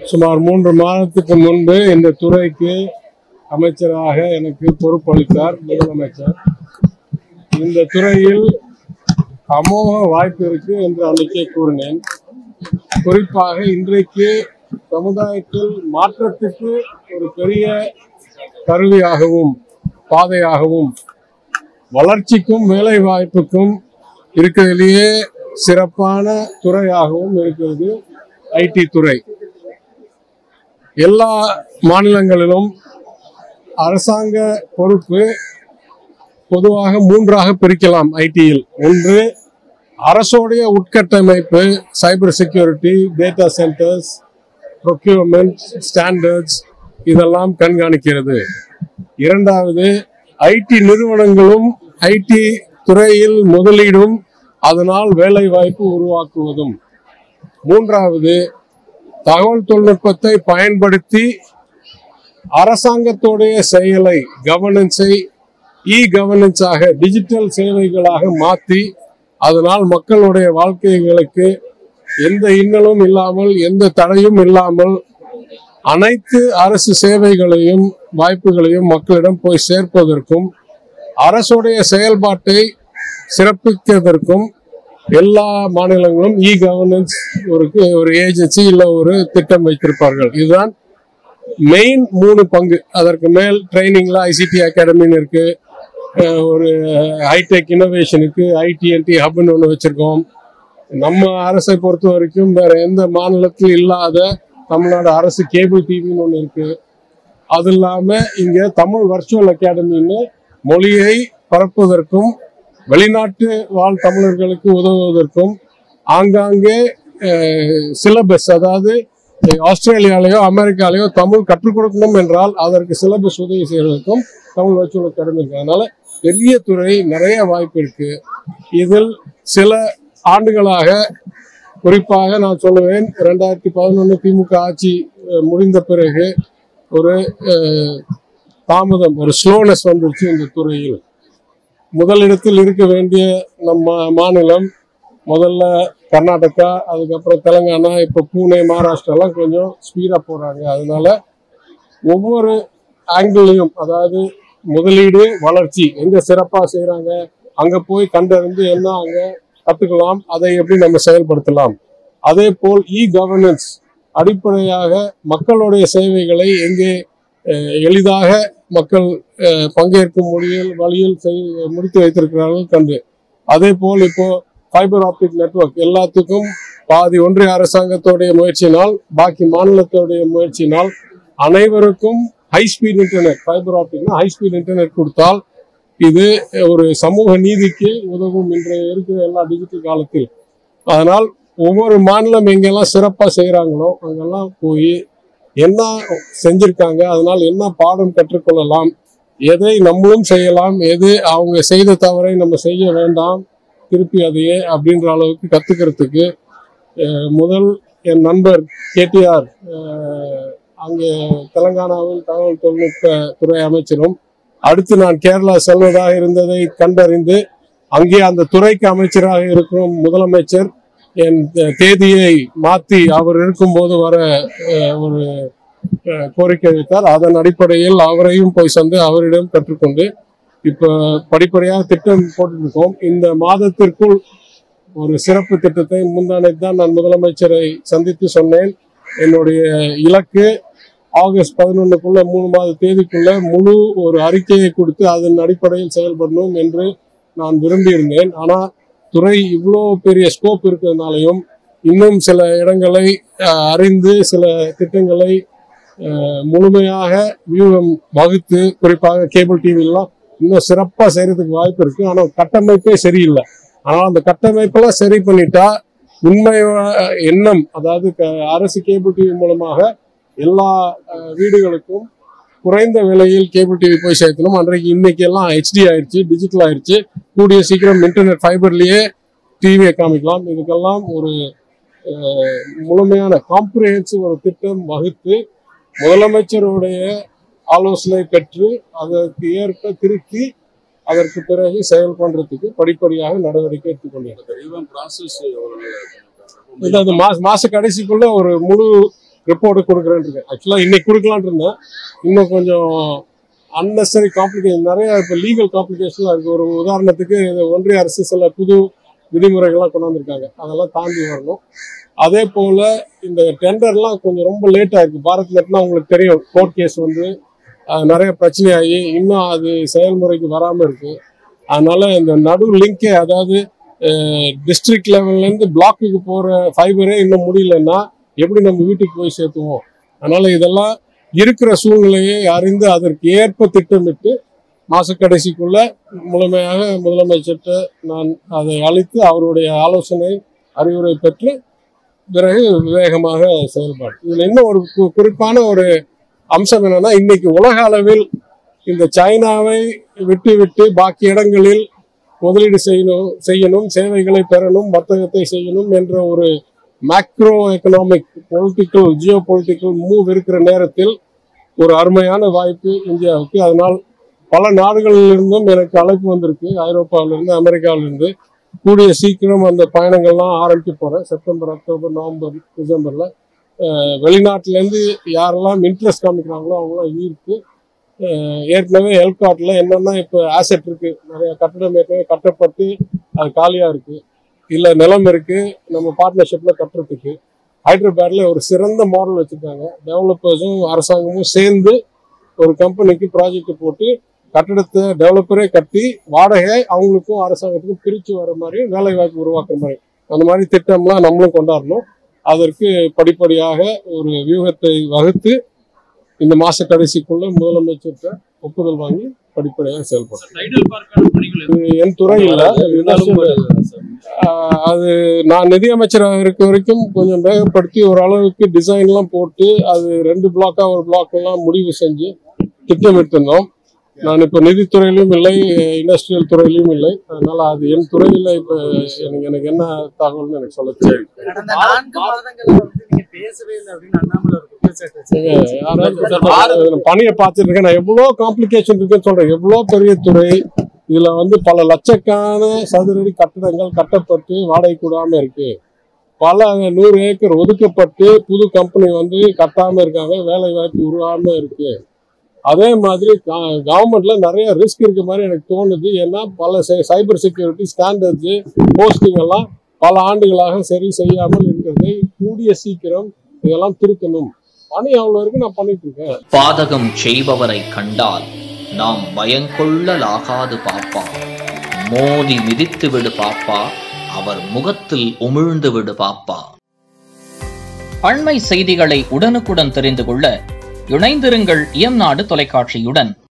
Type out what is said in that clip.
சுமார் மூன்று மாதத்துக்கு முன்பு இந்த துறைக்கு அமைச்சராக எனக்கு பொறுப்பளித்தார் முதலமைச்சர் இந்த துறையில் அமோக வாய்ப்பு இருக்கு என்று அன்றைக்கே கூறினேன் குறிப்பாக இன்றைக்கு சமுதாயத்தில் மாற்றத்துக்கு ஒரு பெரிய கருவியாகவும் பாதையாகவும் வளர்ச்சிக்கும் வேலை வாய்ப்புக்கும் இருக்கிறதுலேயே சிறப்பான துறையாகவும் இருக்கிறது ஐடி துறை எல்லா மாநிலங்களிலும் அரசாங்க பொறுப்பு பொதுவாக மூன்றாக பிரிக்கலாம் ஐடியில் ஒன்று அரசோடைய உட்கட்டமைப்பு cyber security data centres procurement standards இதெல்லாம் கண்காணிக்கிறது இரண்டாவது ஐடி நிறுவனங்களும் ஐடி துறையில் முதலீடும் அதனால் வேலை வாய்ப்பு உருவாக்குவதும் மூன்றாவது தகவல் தொழில்நுட்பத்தை பயன்படுத்தி அரசாங்கத்துடைய செயலை கவர்னன்ஸை இ கவர்னன்ஸாக டிஜிட்டல் சேவைகளாக மாற்றி அதனால் மக்களுடைய வாழ்க்கைகளுக்கு எந்த இன்னலும் இல்லாமல் எந்த தடையும் இல்லாமல் அனைத்து அரசு சேவைகளையும் வாய்ப்புகளையும் மக்களிடம் போய் சேர்ப்பதற்கும் அரசுடைய செயல்பாட்டை சிறப்பிப்பதற்கும் எல்லா மாநிலங்களும் இ கவர்னன்ஸ் ஒரு ஒரு ஏஜென்சி இல்ல ஒரு திட்டம் வைத்திருப்பார்கள் இதுதான் மெயின் மூணு பங்கு அதற்கு மேல் ட்ரைனிங்ல ஐசிடி அகாடமின்னு இருக்கு அஹ் ஒரு ஹைடெக் இனோவேஷனுக்கு ஐடிஎன்டி ஹப்னு ஒன்று வச்சிருக்கோம் நம்ம அரசை பொறுத்த வரைக்கும் வேற எந்த மாநிலத்தில் இல்லாத தமிழ்நாடு அரசு கேபிள் டிவின்னு ஒன்று இருக்கு அது இல்லாம இங்க தமிழ் வர்ச்சுவல் அகாடமின்னு மொழியை பரப்புவதற்கும் வெளிநாட்டு வாழ் தமிழர்களுக்கு உதவுவதற்கும் ஆங்காங்கே சிலபஸ் அதாவது அஹ், ஆஸ்திரேலியாலயோ அமெரிக்காலயோ தமிழ் கற்றுக் கொடுக்கணும் என்றால் அதற்கு சிலபஸ் உதவி செய்வதற்கும் தமிழ் வர்ச்சுவல் அகாடமி இருக்கு அதனால பெரிய துறை நிறைய வாய்ப்பு இருக்கு இதில் சில ஆண்டுகளாக குறிப்பாக நான் சொல்லுவேன் ரெண்டாயிரத்தி பதினொன்று திமுக ஆட்சி அஹ், முடிந்த பிறகு ஒரு அஹ், தாமதம் ஒரு ஸ்லோனஸ் வந்துருச்சு இந்த துறையில் முதலிடத்தில் இருக்க வேண்டிய நம்ம மாநிலம் முதல்ல கர்நாடகா அதுக்கப்புறம் தெலுங்கானா இப்போ பூனே மகாராஷ்டிராலாம் கொஞ்சம் ஸ்பீடாக போகிறாங்க அதனால ஒவ்வொரு ஆங்கிள்லையும் அதாவது முதலீடு வளர்ச்சி எங்க சிறப்பாக செய்கிறாங்க அங்கே போய் கண்டறிந்து என்ன அங்கே கற்றுக்கலாம் அதை எப்படி நம்ம செயல்படுத்தலாம் அதே போல் இ கவர்னன்ஸ் அடிப்படையாக மக்களுடைய சேவைகளை எங்கே அஹ், எளிதாக மக்கள் அஹ், பங்கேற்கும் மொழியில் வழியில் செய் முடித்து வைத்திருக்கிறார்கள் கண்டு அதே போல் இப்போ ஃபைபர் ஆப்டிக் நெட்வொர்க் எல்லாத்துக்கும் பாதி ஒன்றிய அரசாங்கத்தோடைய முயற்சியினால் பாக்கி மாநிலத்தோடைய முயற்சியினால் அனைவருக்கும் ஹை ஸ்பீட் இன்டர்நெட் ஃபைபர் ஆப்டிக்னா ஹை ஸ்பீட் இன்டர்நெட் கொடுத்தால் இது ஒரு சமூக நீதிக்கு உதவும் இன்றைய இருக்கிற எல்லா டிஜிட்டல் காலத்தில் அதனால் ஒவ்வொரு மாநிலம் எங்கெல்லாம் சிறப்பாக செய்கிறாங்களோ அங்கெல்லாம் போய் என்ன செஞ்சிருக்காங்க அதனால் என்ன பாடம் கற்றுக்கொள்ளலாம் எதை நம்மளும் செய்யலாம் எது அவங்க செய்த தவறை நம்ம செய்ய வேண்டாம் திருப்பி அதையே அப்படின்ற அளவுக்கு கத்துக்கிறதுக்கு அஹ், முதல் என் நண்பர் கேடிஆர் அங்கே தெலங்கானாவில் தகவல் தொழில்நுட்ப துறை அமைச்சரும் அடுத்து நான் கேரளா செல்வதாக இருந்ததை கண்டறிந்து அங்கே அந்த துறைக்கு அமைச்சராக இருக்கும் முதலமைச்சர் என் தே- தேதியை மாற்றி அவர் இருக்கும்போது வர அஹ், ஒரு அஹ், கோரிக்கை வைத்தார் அதன் அடிப்படையில் அவரையும் போய் சந்து அவரிடம் கற்றுக்கொண்டு இப்போ படிப்படியாக திட்டம் போட்டுருக்கோம் இந்த மாதத்திற்குள் ஒரு சிறப்பு திட்டத்தை முந்தானைக்கு தான் நான் முதலமைச்சரை சந்தித்து சொன்னேன் என்னுடைய இலக்கு ஆகஸ்ட் பதினொன்றுக்குள்ள மூணு மாத தேதிக்குள்ள முழு ஒரு அறிக்கையை கொடுத்து அதன் அடிப்படையில் செயல்படணும் என்று நான் விரும்பியிருந்தேன் ஆனால் துறை இவ்வளோ பெரிய ஸ்கோப் இருக்கிறதுனாலையும் இன்னும் சில இடங்களை அஹ், அறிந்து சில திட்டங்களை அஹ், முழுமையாக வியூகம் வகுத்து குறிப்பாக கேபிள் டிவிலாம் இன்னும் சிறப்பாக செய்யறதுக்கு வாய்ப்பு இருக்கு ஆனால் கட்டமைப்பே சரியில்லை ஆனால் அந்த கட்டமைப்பெல்லாம் சரி பண்ணிட்டா உண்மை அஹ், எண்ணம் அதாவது க- அரசு கேபிள் டிவி மூலமாக எல்லா அஹ், வீடுகளுக்கும் குறைந்த விலையில் கேபிள் டிவி போய் சேர்க்கணும் அன்றைக்கு இன்னைக்கு எல்லாம் ஹெச்டி ஆயிடுச்சு டிஜிட்டல் ஆயிடுச்சு கூடிய சீக்கிரம் இன்டர்நெட் ஃபைபர்லயே டிவியை காமிக்கலாம் இதுக்கெல்லாம் ஒரு அஹ், முழுமையான காம்ப்ரிஹென்சிவ் ஒரு திட்டம் வகுத்து முதலமைச்சருடைய ஆலோசனை பெற்று அதற்கு ஏற்ப திருத்தி அதற்கு பிறகு செயல் பண்றதுக்கு படிப்படியாக நடவடிக்கை எடுத்துக்கொண்டிருக்கிறது ஈவன் ப்ராசஸ் எவ்வளோ இது அந்த மாச மாச கடைசிக்குள்ள ஒரு முழு ரிப்போர்ட் கொடுக்குறேன்னு இருக்கேன் ஆக்சுவலாக இன்னைக்கு கொடுக்கலான்னு இருந்தேன் இன்னும் கொஞ்சம் அன்னெசரி காம்ப்ளிகேஷன் நிறைய இப்போ லீகல் காம்ப்ளிகேஷன்லாம் இருக்குது ஒரு உதாரணத்துக்கு இது ஒன்றிய அரசு சில புது விதிமுறைகள்லாம் கொண்டு வந்திருக்காங்க அதெல்லாம் தாண்டி வரணும் அதே போல் இந்த டெண்டர்லாம் கொஞ்சம் ரொம்ப லேட்டாக இருக்குது பாரத் நெட்னா உங்களுக்கு தெரியும் கோர்ட் கேஸ் வந்து அஹ், நிறைய பிரச்சனையாகி இன்னும் அது செயல்முறைக்கு வராமல் இருக்குது அதனால இந்த நடு லிங்கே அதாவது டிஸ்ட்ரிக்ட் லெவல்லேருந்து பிளாக்குக்கு போகிற ஃபைபரே இன்னும் முடியலன்னா எப்படி நம்ம வீட்டுக்கு போய் சேர்த்துவோம் அதனால இதெல்லாம் இருக்கிற சூழ்நிலையை அறிந்து அதற்கு ஏற்ப திட்டமிட்டு மாச கடைசிக்குள்ள முழுமையாக முதலமைச்சர்கிட்ட நான் அதை அளித்து அவருடைய ஆலோசனை அறிவுரை பெற்று பிறகு வேகமாக செயல்பாடு இதுல இன்னும் ஒரு கு- குறிப்பான ஒரு அம்சம் என்னன்னா இன்னைக்கு உலக அளவில் இந்த சைனாவை விட்டு விட்டு பாக்கி இடங்களில் முதலீடு செய்யணும் செய்யணும் சேவைகளை பெறணும் வர்த்தகத்தை செய்யணும் என்ற ஒரு macro economic political geo political move இருக்கிற நேரத்தில் ஒரு அருமையான வாய்ப்பு இந்தியாவுக்கு அதனால் பல நாடுகளிலிருந்தும் எனக்கு அழைப்பு வந்திருக்கு ஐரோப்பாவிலிருந்து அமெரிக்காவிலிருந்து கூடிய சீக்கிரம் அந்த பயணங்கள்லாம் ஆரம்பிக்க போறேன் செப்டம்பர் அக்டோபர் நவம்பர் டிசம்பர்ல அஹ் வெளிநாட்டிலேருந்து யாரெல்லாம் இன்ட்ரெஸ்ட் காமிக்கிறாங்களோ அவங்களாம் ஈர்த்து அஹ் ஏற்கனவே எல்காட்ல என்னென்ன இப்போ ஆசெட் இருக்கு நிறைய கட்டடம் ஏற்கனவே கட்டப்பட்டு அது காலியா இருக்கு இல்ல நிலம் இருக்கு நம்ம பார்ட்னர்ஷிப்ல கட்டுறதுக்கு ஹைதராபாத்ல ஒரு சிறந்த மாடல் வச்சிருக்காங்க டெவலப்பர்ஸும் அரசாங்கமும் சேர்ந்து ஒரு கம்பெனிக்கு ப்ராஜெக்ட் போட்டு கட்டடத்தை டெவலப்பரே கட்டி வாடகை அவங்களுக்கும் அரசாங்கத்துக்கும் பிரிச்சு வர மாதிரி வேலை வாய்ப்பு உருவாக்குற மாதிரி அந்த மாதிரி திட்டம்லாம் நம்மளும் கொண்டாடணும் அதற்கு படிப்படியாக ஒரு வியூகத்தை வகுத்து இந்த மாச கடைசிக்குள்ள முதலமைச்சர்கிட்ட ஒப்புதல் வாங்கி படிப்படியாக செயல்படும் டைடல் பார்க்கான பணிகள் எதுவும் இது என் துறை இல்ல ஆஹ் அது நான் நிதியமைச்சராக இருக்க வரைக்கும் கொஞ்சம் வேகப்படுத்தி ஒரு அளவுக்கு டிசைன் எல்லாம் போட்டு அது ரெண்டு பிளாக்கா ஒரு பிளாக் எல்லாம் முடிவு செஞ்சு திட்டமிட்டிருந்தோம் நான் இப்ப நிதித்துறையிலும் இல்லை இண்டஸ்ட்ரியல் துறையிலும் இல்லை அதனால அது என் துறையில இப்ப எனக்கு எனக்கு என்ன தகவல்னு எனக்கு சொல்ல தெரியும் கடந்த நான்கு மாதங்கள்ல வந்து நீங்க பேசவே இல்லை அப்படின்னு அண்ணாமலை ஒரு குற்றச்சாட்டு வச்சிருக்காரு. யாராவது பணியை பார்த்துட்டு இருக்கேன் நான் எவ்வளோ காம்ப்ளிகேஷன் இருக்குன்னு சொல்றேன் எவ்வளோ பெரிய துறை இதுல வந்து பல லட்சக்கான சதுரடி கட்டடங்கள் கட்டப்பட்டு வாடகை கூடாம இருக்கு பல நூறு ஏக்கர் ஒதுக்கப்பட்டு புது கம்பெனி வந்து கட்டாம இருக்காங்க வேலை வாய்ப்பு உருவாம இருக்கு அதே மாதிரி கவர்மெண்ட்ல நிறைய ரிஸ்க் இருக்க மாதிரி எனக்கு தோணுது ஏன்னா பல சைபர் செக்யூரிட்டி ஸ்டாண்டர்ட்ஸ் போஸ்டிங் எல்லாம் பல ஆண்டுகளாக சரி செய்யாமல் இருக்கிறதை கூடிய சீக்கிரம் இதெல்லாம் திருத்தணும் பணி அவ்வளோ இருக்கு நான் பண்ணிட்டு இருக்கேன் பாதகம் செய்பவரை கண்டால் நாம் பயங்கொள்ளலாகாது பாப்பா மோதி மிதித்து விடு பாப்பா அவர் முகத்தில் உமிழ்ந்து விடு பாப்பா அண்மை செய்திகளை உடனுக்குடன் தெரிந்து கொள்ள இணைந்திருங்கள் இயம்நாடு தொலைக்காட்சியுடன்